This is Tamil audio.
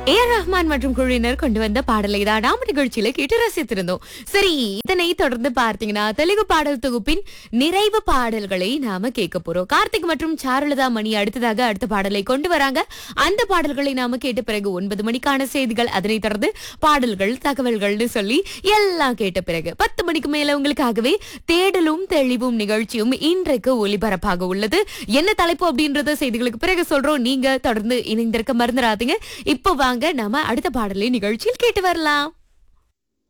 ஏ ஆர் ரஹ்மான் மற்றும் குழுவினர் கொண்டு வந்த பாடலை தான் நாம நிகழ்ச்சியில கேட்டு ரசித்திருந்தோம் சரி இதனை தொடர்ந்து பார்த்தீங்கன்னா தெலுங்கு பாடல் தொகுப்பின் நிறைவு பாடல்களை நாம கேட்க போறோம் கார்த்திக் மற்றும் சாருலதா மணி அடுத்ததாக அடுத்த பாடலை கொண்டு வராங்க அந்த பாடல்களை நாம கேட்ட பிறகு ஒன்பது மணிக்கான செய்திகள் அதனை தொடர்ந்து பாடல்கள் தகவல்கள்னு சொல்லி எல்லாம் கேட்ட பிறகு பத்து மணிக்கு மேல உங்களுக்காகவே தேடலும் தெளிவும் நிகழ்ச்சியும் இன்றைக்கு ஒலிபரப்பாக உள்ளது என்ன தலைப்பு அப்படின்றத செய்திகளுக்கு பிறகு சொல்றோம் நீங்க தொடர்ந்து இணைந்திருக்க மறந்துடாதீங்க இப்போ வாங்க நாம அடுத்த பாடலை நிகழ்ச்சியில் கேட்டு வரலாம்